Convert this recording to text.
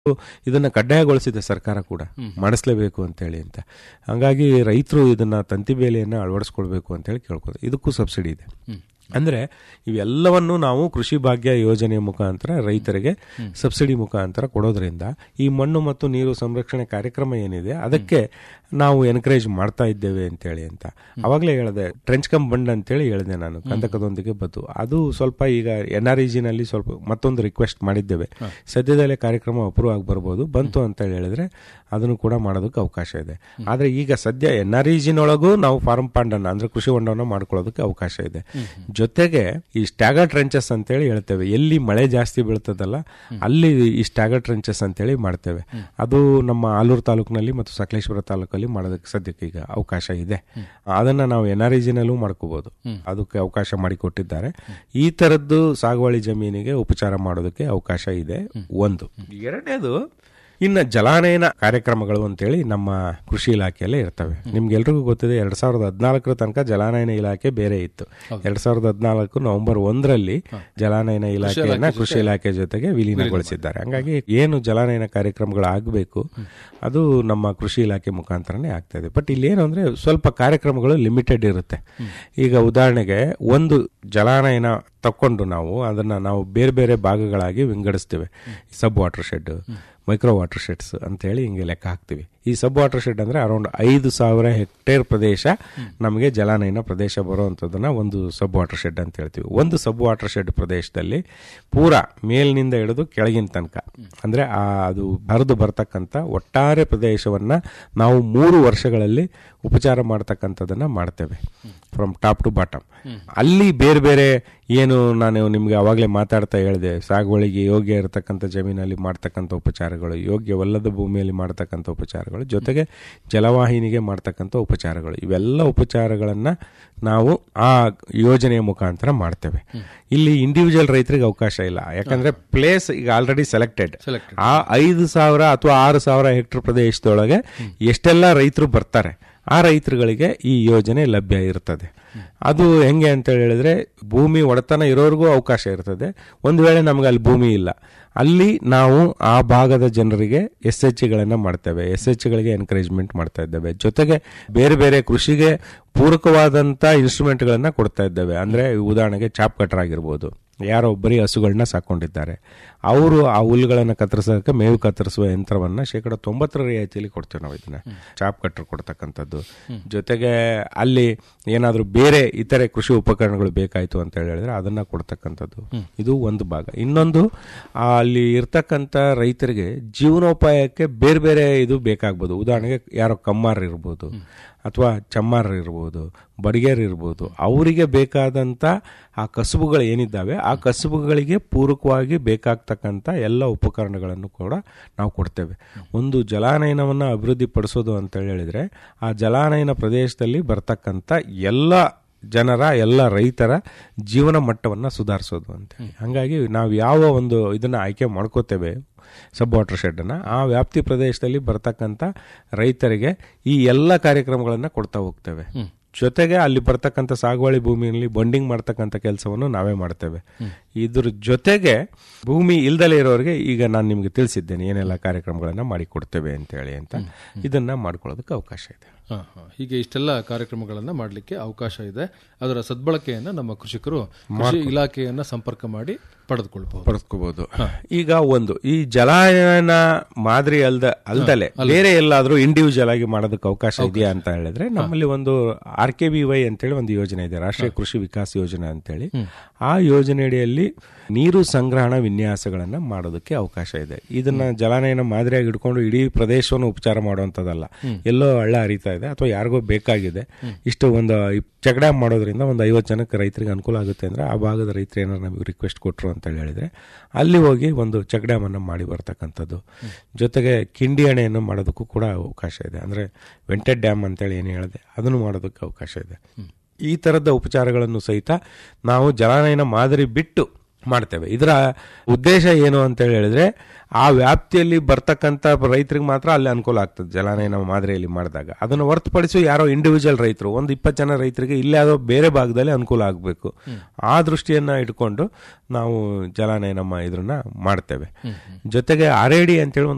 ಇದನ್ನ ಕಡ್ಡಾಯಗೊಳಿಸಿದೆ ಸರ್ಕಾರ ಕೂಡ ಮಾಡಿಸ್ಲೇಬೇಕು ಅಂತೇಳಿ ಅಂತ ಹಂಗಾಗಿ ರೈತರು ಇದನ್ನ ತಂತಿ ಬೇಲಿಯನ್ನ ಅಳವಡಿಸ್ಕೊಳ್ಬೇಕು ಅಂತೇಳಿ ಕೇಳ್ಬೋದು ಇದಕ್ಕೂ ಸಬ್ಸಿಡಿ ಇದೆ ಅಂದ್ರೆ ಇವೆಲ್ಲವನ್ನು ನಾವು ಕೃಷಿ ಭಾಗ್ಯ ಯೋಜನೆಯ ಮುಖಾಂತರ ರೈತರಿಗೆ ಸಬ್ಸಿಡಿ ಮುಖಾಂತರ ಕೊಡೋದ್ರಿಂದ ಈ ಮಣ್ಣು ಮತ್ತು ನೀರು ಸಂರಕ್ಷಣೆ ಕಾರ್ಯಕ್ರಮ ಏನಿದೆ ಅದಕ್ಕೆ ನಾವು ಎನ್ಕರೇಜ್ ಮಾಡ್ತಾ ಇದ್ದೇವೆ ಅಂತೇಳಿ ಅಂತ ಅವಾಗಲೇ ಹೇಳಿದೆ ಟ್ರೆಂಚ್ ಕಮ್ ಬಂಡ್ ಅಂತೇಳಿ ಹೇಳಿದೆ ನಾನು ಕಂದಕದೊಂದಿಗೆ ಬದ್ದು ಅದು ಸ್ವಲ್ಪ ಈಗ ಎನ್ ಆರ್ ನಲ್ಲಿ ಸ್ವಲ್ಪ ಮತ್ತೊಂದು ರಿಕ್ವೆಸ್ಟ್ ಮಾಡಿದ್ದೇವೆ ಸದ್ಯದಲ್ಲೇ ಕಾರ್ಯಕ್ರಮ ಅಪ್ರೂವ್ ಆಗಿ ಬರ್ಬೋದು ಬಂತು ಅಂತ ಹೇಳಿದ್ರೆ ಅದನ್ನು ಕೂಡ ಮಾಡೋದಕ್ಕೆ ಅವಕಾಶ ಇದೆ ಆದ್ರೆ ಈಗ ಸದ್ಯ ಎನ್ ಆರ್ ಒಳಗೂ ನಾವು ಫಾರ್ಮ್ ಪಾಂಡ್ ಅನ್ನ ಅಂದ್ರೆ ಕೃಷಿ ಹೊಂಡವನ್ನು ಮಾಡ್ಕೊಳ್ಳೋದಕ್ಕೆ ಅವಕಾಶ ಇದೆ ಜೊತೆಗೆ ಈ ಸ್ಟ್ಯಾಗರ್ ಟ್ರೆಂಚಸ್ ಅಂತೇಳಿ ಹೇಳ್ತೇವೆ ಎಲ್ಲಿ ಮಳೆ ಜಾಸ್ತಿ ಬೀಳ್ತದಲ್ಲ ಅಲ್ಲಿ ಈ ಸ್ಟ್ಯಾಗರ್ ಟ್ರೆಂಚಸ್ ಅಂತೇಳಿ ಮಾಡ್ತೇವೆ ಅದು ನಮ್ಮ ಆಲೂರು ತಾಲೂಕಿನಲ್ಲಿ ಮತ್ತು ಸಕಲೇಶ್ವರ ತಾಲೂಕಲ್ಲಿ ಮಾಡೋದಕ್ಕೆ ಸದ್ಯಕ್ಕೆ ಈಗ ಅವಕಾಶ ಇದೆ ಅದನ್ನ ನಾವು ಎನ್ ಆರ್ ನಲ್ಲೂ ಮಾಡ್ಕೋಬಹುದು ಅದಕ್ಕೆ ಅವಕಾಶ ಮಾಡಿಕೊಟ್ಟಿದ್ದಾರೆ ಈ ತರದ್ದು ಸಾಗುವಳಿ ಜಮೀನಿಗೆ ಉಪಚಾರ ಮಾಡೋದಕ್ಕೆ ಅವಕಾಶ ಇದೆ ಒಂದು ಎರಡನೇದು ಇನ್ನ ಜಲಾನಯನ ಕಾರ್ಯಕ್ರಮಗಳು ಅಂತೇಳಿ ನಮ್ಮ ಕೃಷಿ ಇಲಾಖೆಯಲ್ಲೇ ಇರ್ತವೆ ನಿಮ್ಗೆಲ್ರಿಗೂ ಗೊತ್ತಿದೆ ಎರಡ್ ಸಾವಿರದ ಹದಿನಾಲ್ಕರ ತನಕ ಜಲಾನಯನ ಇಲಾಖೆ ಬೇರೆ ಇತ್ತು ಎರಡ್ ಸಾವಿರದ ಹದಿನಾಲ್ಕು ನವೆಂಬರ್ ಒಂದರಲ್ಲಿ ಜಲಾನಯನ ಇಲಾಖೆಯನ್ನ ಕೃಷಿ ಇಲಾಖೆ ಜೊತೆಗೆ ವಿಲೀನಗೊಳಿಸಿದ್ದಾರೆ ಹಂಗಾಗಿ ಏನು ಜಲಾನಯನ ಕಾರ್ಯಕ್ರಮಗಳು ಆಗಬೇಕು ಅದು ನಮ್ಮ ಕೃಷಿ ಇಲಾಖೆ ಮುಖಾಂತರನೇ ಆಗ್ತಾ ಇದೆ ಬಟ್ ಇಲ್ಲಿ ಏನು ಅಂದ್ರೆ ಸ್ವಲ್ಪ ಕಾರ್ಯಕ್ರಮಗಳು ಲಿಮಿಟೆಡ್ ಇರುತ್ತೆ ಈಗ ಉದಾಹರಣೆಗೆ ಒಂದು ಜಲಾನಯನ ತಕೊಂಡು ನಾವು ಅದನ್ನ ನಾವು ಬೇರೆ ಬೇರೆ ಭಾಗಗಳಾಗಿ ವಿಂಗಡಿಸ್ತೇವೆ sub watershed micro watersheds ಅಂತ ಹೇಳಿ ಹಿಂಗೆ ಲೆಕ್ಕ ಹಾಕ್ತಿವಿ ಈ ಸಬ್ ವಾಟರ್ ಶೆಡ್ ಅಂದ್ರೆ ಅರೌಂಡ್ ಐದು ಸಾವಿರ ಹೆಕ್ಟೇರ್ ಪ್ರದೇಶ ನಮಗೆ ಜಲಾನಯನ ಪ್ರದೇಶ ಬರುವಂತದನ್ನ ಒಂದು ಸಬ್ ವಾಟರ್ ಶೆಡ್ ಅಂತ ಹೇಳ್ತೀವಿ ಒಂದು ಸಬ್ ವಾಟರ್ ಶೆಡ್ ಪ್ರದೇಶದಲ್ಲಿ ಪೂರಾ ಮೇಲಿನಿಂದ ಹಿಡಿದು ಕೆಳಗಿನ ತನಕ ಅಂದ್ರೆ ಆ ಅದು ಹರಿದು ಬರ್ತಕ್ಕಂಥ ಒಟ್ಟಾರೆ ಪ್ರದೇಶವನ್ನ ನಾವು ಮೂರು ವರ್ಷಗಳಲ್ಲಿ ಉಪಚಾರ ಮಾಡ್ತಕ್ಕಂಥದನ್ನ ಮಾಡ್ತೇವೆ ಫ್ರಮ್ ಟಾಪ್ ಟು ಬಾಟಮ್ ಅಲ್ಲಿ ಬೇರೆ ಬೇರೆ ಏನು ನಾನು ನಿಮ್ಗೆ ಅವಾಗಲೇ ಮಾತಾಡ್ತಾ ಹೇಳಿದೆ ಸಾಗುವಳಿಗೆ ಯೋಗ್ಯ ಇರತಕ್ಕಂಥ ಜಮೀನಲ್ಲಿ ಮಾಡ್ತಕ್ಕಂಥ ಉಪಚಾರಗಳು ಯೋಗ್ಯವಲ್ಲದ ಭೂಮಿಯಲ್ಲಿ ಮಾಡ್ತಕ್ಕಂಥ ಉಪಚಾರಗಳು ಜೊತೆಗೆ ಜಲವಾಹಿನಿಗೆ ಮಾಡ್ತಕ್ಕಂಥ ಉಪಚಾರಗಳು ಇವೆಲ್ಲ ಉಪಚಾರಗಳನ್ನ ನಾವು ಆ ಯೋಜನೆಯ ಮುಖಾಂತರ ಮಾಡ್ತೇವೆ ಇಲ್ಲಿ ಇಂಡಿವಿಜುವಲ್ ರೈತರಿಗೆ ಅವಕಾಶ ಇಲ್ಲ ಯಾಕಂದ್ರೆ ಪ್ಲೇಸ್ ಈಗ ಆಲ್ರೆಡಿ ಸೆಲೆಕ್ಟೆಡ್ ಆ ಐದು ಸಾವಿರ ಅಥವಾ ಆರು ಸಾವಿರ ಹೆಕ್ಟರ್ ಪ್ರದೇಶದೊಳಗೆ ಎಷ್ಟೆಲ್ಲ ರೈತರು ಬರ್ತಾರೆ ಆ ರೈತರುಗಳಿಗೆ ಈ ಯೋಜನೆ ಲಭ್ಯ ಇರ್ತದೆ ಅದು ಹೆಂಗೆ ಅಂತ ಹೇಳಿದ್ರೆ ಭೂಮಿ ಒಡೆತನ ಇರೋರಿಗೂ ಅವಕಾಶ ಇರ್ತದೆ ಒಂದು ವೇಳೆ ನಮ್ಗೆ ಅಲ್ಲಿ ಭೂಮಿ ಇಲ್ಲ ಅಲ್ಲಿ ನಾವು ಆ ಭಾಗದ ಜನರಿಗೆ ಎಸ್ ಎಚ್ ಗಳನ್ನ ಮಾಡ್ತೇವೆ ಎಸ್ ಎಚ್ ಗಳಿಗೆ ಎನ್ಕರೇಜ್ಮೆಂಟ್ ಮಾಡ್ತಾ ಇದ್ದೇವೆ ಜೊತೆಗೆ ಬೇರೆ ಬೇರೆ ಕೃಷಿಗೆ ಪೂರಕವಾದಂತ ಇನ್ಸ್ಟ್ರೂಮೆಂಟ್ ಗಳನ್ನ ಕೊಡ್ತಾ ಇದ್ದೇವೆ ಅಂದ್ರೆ ಉದಾಹರಣೆಗೆ ಚಾಪ್ ಕಟರ್ ಆಗಿರ್ಬೋದು ಯಾರೋ ಬರೀ ಹಸುಗಳನ್ನ ಸಾಕೊಂಡಿದ್ದಾರೆ ಅವರು ಆ ಹುಲ್ಲುಗಳನ್ನು ಕತ್ತರಿಸೋಕೆ ಮೇವು ಕತ್ತರಿಸುವ ಯಂತ್ರವನ್ನ ಶೇಕಡ ತೊಂಬತ್ತರ ರಿಯಾಯಿತಿಯಲ್ಲಿ ಕೊಡ್ತೇವೆ ನಾವು ಇದನ್ನ ಚಾಪ್ ಕಟ್ಟರ್ ಕೊಡ್ತಕ್ಕಂಥದ್ದು ಜೊತೆಗೆ ಅಲ್ಲಿ ಏನಾದರೂ ಬೇರೆ ಇತರೆ ಕೃಷಿ ಉಪಕರಣಗಳು ಬೇಕಾಯ್ತು ಅಂತ ಹೇಳಿದ್ರೆ ಅದನ್ನ ಕೊಡ್ತಕ್ಕಂಥದ್ದು ಇದು ಒಂದು ಭಾಗ ಇನ್ನೊಂದು ಆ ಅಲ್ಲಿ ಇರ್ತಕ್ಕಂಥ ರೈತರಿಗೆ ಜೀವನೋಪಾಯಕ್ಕೆ ಬೇರೆ ಬೇರೆ ಇದು ಬೇಕಾಗ್ಬೋದು ಉದಾಹರಣೆಗೆ ಯಾರೋ ಕಮ್ಮಾರ್ ಇರ್ಬೋದು ಅಥವಾ ಚಮ್ಮಾರ್ ಇರ್ಬೋದು ಬಡಿಗೇರ್ ಇರ್ಬೋದು ಅವರಿಗೆ ಬೇಕಾದಂತ ಆ ಕಸುಬುಗಳು ಏನಿದ್ದಾವೆ ಆ ಕಸುಬುಗಳಿಗೆ ಪೂರಕವಾಗಿ ಬೇಕಾಗ್ತಕ್ಕಂಥ ಎಲ್ಲ ಉಪಕರಣಗಳನ್ನು ಕೂಡ ನಾವು ಕೊಡ್ತೇವೆ ಒಂದು ಜಲಾನಯನವನ್ನು ಅಭಿವೃದ್ಧಿ ಪಡಿಸೋದು ಅಂತ ಹೇಳಿದ್ರೆ ಆ ಜಲಾನಯನ ಪ್ರದೇಶದಲ್ಲಿ ಬರ್ತಕ್ಕಂಥ ಎಲ್ಲ ಜನರ ಎಲ್ಲ ರೈತರ ಜೀವನ ಮಟ್ಟವನ್ನು ಸುಧಾರಿಸೋದು ಅಂತ ಹಾಗಾಗಿ ನಾವು ಯಾವ ಒಂದು ಇದನ್ನ ಆಯ್ಕೆ ಮಾಡ್ಕೋತೇವೆ ಸಬ್ ವಾಟರ್ ಶೆಡ್ ಅನ್ನ ಆ ವ್ಯಾಪ್ತಿ ಪ್ರದೇಶದಲ್ಲಿ ಬರ್ತಕ್ಕಂಥ ರೈತರಿಗೆ ಈ ಎಲ್ಲ ಕಾರ್ಯಕ್ರಮಗಳನ್ನ ಕೊಡ್ತಾ ಹೋಗ್ತೇವೆ ಜೊತೆಗೆ ಅಲ್ಲಿ ಬರ್ತಕ್ಕಂಥ ಸಾಗುವಳಿ ಭೂಮಿಯಲ್ಲಿ ಬಂಡಿಂಗ್ ಮಾಡ್ತಕ್ಕಂಥ ಕೆಲಸವನ್ನು ನಾವೇ ಮಾಡ್ತೇವೆ ಇದ್ರ ಜೊತೆಗೆ ಭೂಮಿ ಇಲ್ದಲೇ ಇರೋರಿಗೆ ಈಗ ನಾನು ನಿಮ್ಗೆ ತಿಳಿಸಿದ್ದೇನೆ ಏನೆಲ್ಲ ಕಾರ್ಯಕ್ರಮಗಳನ್ನ ಮಾಡಿ ಕೊಡ್ತೇವೆ ಅಂತ ಹೇಳಿ ಅಂತ ಇದನ್ನ ಮಾಡ್ಕೊಳ್ಳೋದಕ್ಕೆ ಅವಕಾಶ ಇದೆ ಹಾ, ಹಾ. ಹೀಗೆ ಇಷ್ಟೆಲ್ಲ ಕಾರ್ಯಕ್ರಮಗಳನ್ನ ಮಾಡಲಿಕ್ಕೆ ಅವಕಾಶ ಇದೆ ಅದರ ಸದ್ಬಳಕೆಯನ್ನ ನಮ್ಮ ಕೃಷಿಕರು ಕೃಷಿ ಇಲಾಖೆಯನ್ನ ಸಂಪರ್ಕ ಮಾಡಿ ಪಡೆದುಕೊಳ್ಬಹುದು ಪಡೆದುಕೋಬಹುದು ಈಗ ಒಂದು ಈ ಜಲಾನಯನ ಮಾದರಿ ಅಲ್ದ ಅಲ್ದಲೆ ಬೇರೆ ಎಲ್ಲಾದ್ರೂ ಇಂಡಿವಿಜುವಲ್ ಆಗಿ ಮಾಡೋದಕ್ಕೆ ಅವಕಾಶ ಇದೆಯಾ ಅಂತ ಹೇಳಿದ್ರೆ ನಮ್ಮಲ್ಲಿ ಒಂದು ಆರ್ ಕೆ ಬಿ ವೈ ಅಂತೇಳಿ ಒಂದು ಯೋಜನೆ ಇದೆ ರಾಷ್ಟ್ರೀಯ ಕೃಷಿ ವಿಕಾಸ ಯೋಜನೆ ಅಂತೇಳಿ ಆ ಯೋಜನೆಯಡಿಯಲ್ಲಿ ನೀರು ಸಂಗ್ರಹಣ ವಿನ್ಯಾಸಗಳನ್ನ ಮಾಡೋದಕ್ಕೆ ಅವಕಾಶ ಇದೆ ಇದನ್ನ ಜಲಾನಯನ ಮಾದರಿಯಾಗಿ ಇಟ್ಕೊಂಡು ಇಡೀ ಪ್ರದೇಶವನ್ನು ಉಪಚಾರ ಮಾಡುವಂತದಲ್ಲ ಎಲ್ಲೋ ಹಳ್ಳ ಹರಿತಾ ಇದೆ ಅಥವಾ ಯಾರಿಗೋ ಬೇಕಾಗಿದೆ ಇಷ್ಟು ಒಂದು ಚೆಕ್ ಡ್ಯಾಮ್ ಮಾಡೋದ್ರಿಂದ ಒಂದು ಐವತ್ತು ಜನಕ್ಕೆ ರೈತರಿಗೆ ಅನುಕೂಲ ಆಗುತ್ತೆ ಅಂದ್ರೆ ಆ ಭಾಗದ ರೈತರು ಏನಾದ್ರು ನಮಗೆ ರಿಕ್ವೆಸ್ಟ್ ಕೊಟ್ಟರು ಅಂತ ಹೇಳಿದ್ರೆ ಅಲ್ಲಿ ಹೋಗಿ ಒಂದು ಚೆಕ್ ಡ್ಯಾಮ್ ಅನ್ನು ಮಾಡಿ ಬರ್ತಕ್ಕಂಥದ್ದು ಜೊತೆಗೆ ಕಿಂಡಿ ಅಣೆಯನ್ನು ಮಾಡೋದಕ್ಕೂ ಕೂಡ ಅವಕಾಶ ಇದೆ ಅಂದ್ರೆ ವೆಂಟೆಡ್ ಡ್ಯಾಮ್ ಅಂತೇಳಿ ಏನು ಹೇಳಿದೆ ಅದನ್ನು ಮಾಡೋದಕ್ಕೆ ಅವಕಾಶ ಇದೆ ಈ ತರದ ಉಪಚಾರಗಳನ್ನು ಸಹಿತ ನಾವು ಜಲಾನಯನ ಮಾದರಿ ಬಿಟ್ಟು ಮಾಡ್ತೇವೆ ಇದರ ಉದ್ದೇಶ ಏನು ಅಂತ ಹೇಳಿದ್ರೆ ಆ ವ್ಯಾಪ್ತಿಯಲ್ಲಿ ಬರ್ತಕ್ಕಂಥ ರೈತರಿಗೆ ಮಾತ್ರ ಅಲ್ಲಿ ಅನುಕೂಲ ಆಗ್ತದೆ ಜಲಾನಯನ ಮಾದರಿಯಲ್ಲಿ ಮಾಡಿದಾಗ ಅದನ್ನು ಹೊರತುಪಡಿಸಿ ಯಾರೋ ಇಂಡಿವಿಜುವಲ್ ರೈತರು ಒಂದು ಇಪ್ಪತ್ತು ಜನ ರೈತರಿಗೆ ಇಲ್ಲೇ ಯಾವುದೋ ಬೇರೆ ಭಾಗದಲ್ಲಿ ಅನುಕೂಲ ಆಗಬೇಕು ಆ ದೃಷ್ಟಿಯನ್ನ ಇಟ್ಕೊಂಡು ನಾವು ಜಲಾನಯನ ಮಾ- ಇದ್ರನ್ನ ಮಾಡ್ತೇವೆ ಜೊತೆಗೆ ಆರ್ ಐ ಡಿ ಅಂತೇಳಿ ಒಂದು